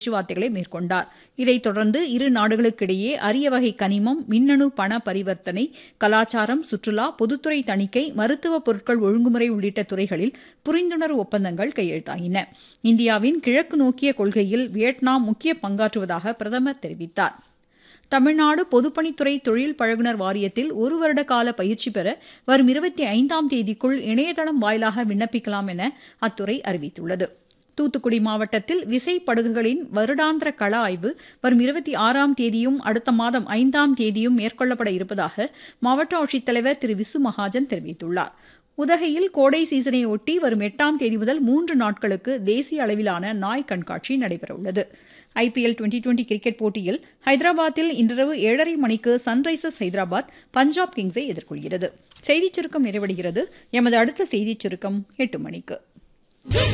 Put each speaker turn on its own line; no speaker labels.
பேச்சுவார்த்தைகளை மேற்கொண்டார் இதைத் தொடர்ந்து இரு நாடுகளுக்கிடையே அரிய வகை கனிமம் மின்னணு பண பரிவர்த்தனை கலாச்சாரம் சுற்றுலா பொதுத்துறை தணிக்கை மருத்துவ பொருட்கள் ஒழுங்குமுறை உள்ளிட்ட துறைகளில் புரிந்துணர்வு ஒப்பந்தங்கள் கையெழுத்தாகின இந்தியாவின் கிழக்கு நோக்கிய கொள்கையில் வியட்நாம் முக்கிய பங்காற்றுவதாக பிரதமர் தெரிவித்தார் தமிழ்நாடு பொதுப்பணித்துறை தொழில் பழகுனர் வாரியத்தில் ஒரு வருட கால பயிற்சி பெற வரும் இருபத்தி ஐந்தாம் தேதிக்குள் இணையதளம் வாயிலாக விண்ணப்பிக்கலாம் என அத்துறை அறிவித்துள்ளது தூத்துக்குடி மாவட்டத்தில் விசை படகுகளின் வருடாந்திர கள ஆய்வு வரும் இருபத்தி ஆறாம் தேதியும் அடுத்த மாதம் ஐந்தாம் தேதியும் மேற்கொள்ளப்பட இருப்பதாக மாவட்ட ஆட்சித்தலைவர் திரு விசு மகாஜன் தெரிவித்துள்ளார் உதகையில் கோடை சீசனை ஒட்டி வரும் எட்டாம் தேதி முதல் மூன்று நாட்களுக்கு தேசிய அளவிலான நாய் கண்காட்சி நடைபெறவுள்ளது ஐபிஎல் டுவெண்டி டுவெண்டி கிரிக்கெட் போட்டியில் ஹைதராபாத்தில் இன்றிரவு ஏழரை மணிக்கு சன்ரைசர்ஸ் ஹைதராபாத் பஞ்சாப் கிங்ஸை எதிர்கொள்கிறது செய்திச் சுருக்கம் நிறைவடைகிறது எமது அடுத்த செய்திச் சுருக்கம் எட்டு மணிக்கு